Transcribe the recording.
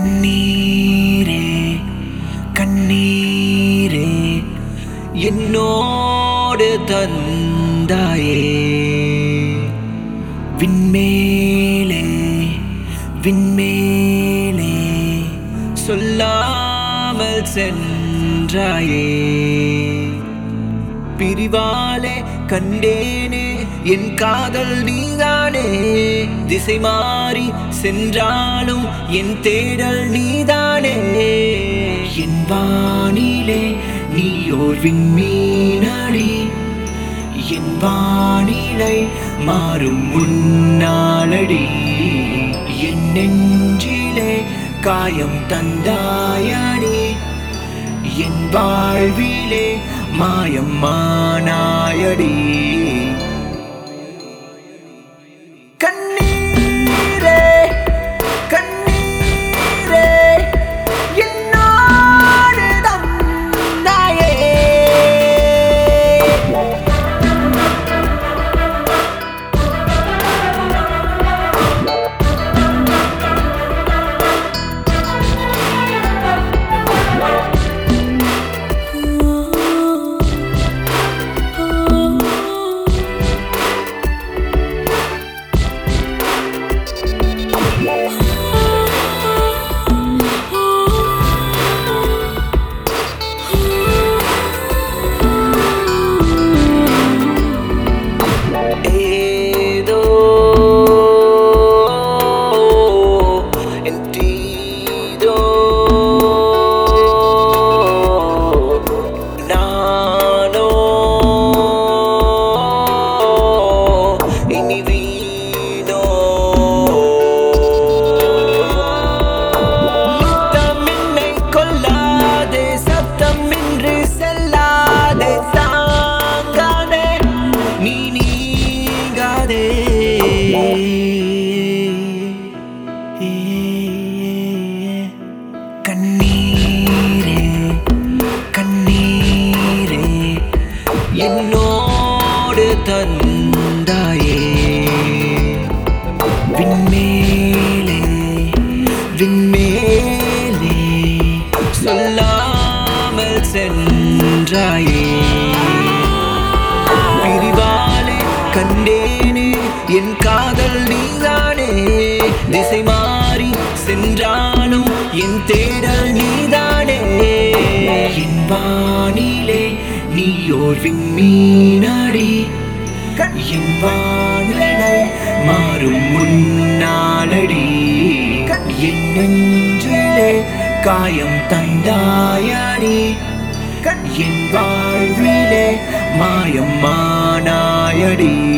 கண்ணீரே கண்ணீரே என்னோடு தந்தாயே விண்மேலே விண்மேலே சொல்லாமல் சென்றாயே பிரிவாலே கண்டேனே என் காதல் நீதானே திசை மாறி சென்றாலும் என் தேடல் நீதானே என் வானிலே நீ ஓர் விண்மீனடி என் வானிலை மாறும் முன்னாளடி என் நெஞ்சிலே காயம் தந்தாயடி என் வாழ்விலே மாயம் மானாயடி கண்ணீரே கண்ணீரே என்னோடு தந்தாயே ஏதோ என்றீதோ நானோ இனி வீணோ முத்தமின்னை கொல்லாதே சத்தமின்றி செல்லாதே தாங்காதே நீ நீங்காதே கண்ணீரே கண்ணீரே என்னோடு தந்தாயே விண்மேலே விண்மேலே சொல்லாமல் சென்றாயே பிரிவாலே கண்டேனே என் காதல் நீதானே திசை மாறி சென்றாலும் என் தேடல் நீதானே என் வானிலே நீ ஓர் விண்மீனடி என் வானிலை மாறும் முன்னாளடி என் நெஞ்சிலே காயம் தந்தாயடி என் வாழ்விலே மாயம் மானாயடி